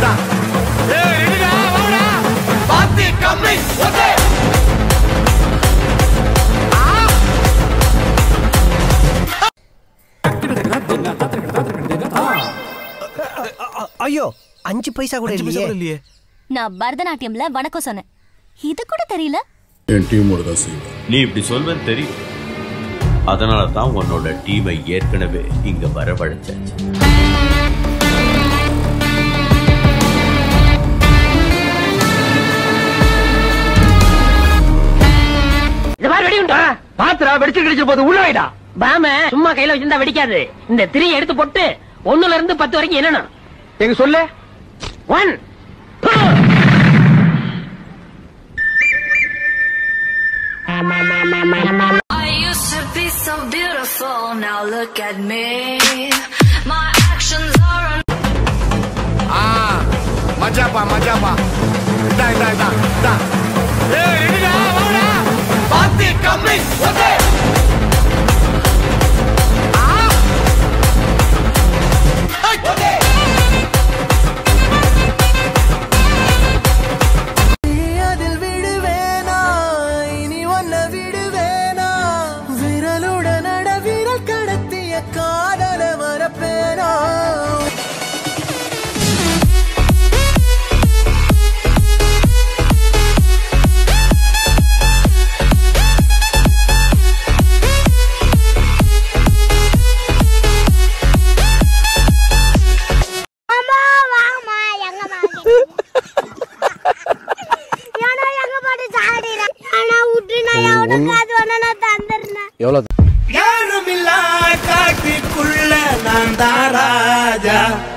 டா. ஏய், ரெடிடா, வாடா. பாத்தி கம்மி, ஒத்தே. ஐயோ அஞ்சு பைசா கூட இல்லையே இல்லையே நான் பரதநாட்டியம்ல வணக்கம் சொன்னேன் இது கூட தெரியல என் டீமோட தான் செய்வேன் நீ இப்படி சொல்வேன்னு தெரியும் அதனால தான் உன்னோட டீமை ஏற்கனவே இங்க வரவழைச்சாச்சு இந்த மாதிரி வெடியுண்டா பாத்துரா வெடிச்சு கிடிச்சு போது உள்ள வைடா பாம சும்மா கையில வச்சிருந்தா வெடிக்காது இந்த திரியை எடுத்து போட்டு ஒண்ணுல இருந்து பத்து வரைக்கும் என்னணும் எங்க சொல்லு one I used to be so beautiful, now look at me. My actions are un- ஆ மஜாப்பா மஜாப்பா இதா இதா இதா இதா ஏய் ரெடிடா வாடா பாத்தி கம்மி ஒத்தே ஆ ஐ ஒத்தே அதில் விடுவேனா இனி ஒன்ன விடுவேனா விரலுடன் நட விரல் கடத்திய காதல மறப்பேனா அம்மா வாங்கம்மா எங்க ஏன்னா எங்க பாட்டு சாடிறேன் ஆனா விட்டு நான் எவனுக்கு அது வேணா நான் தந்துடுறேன் யாருமில்லா காட்டிக்குள்ள நான் தான் ராஜா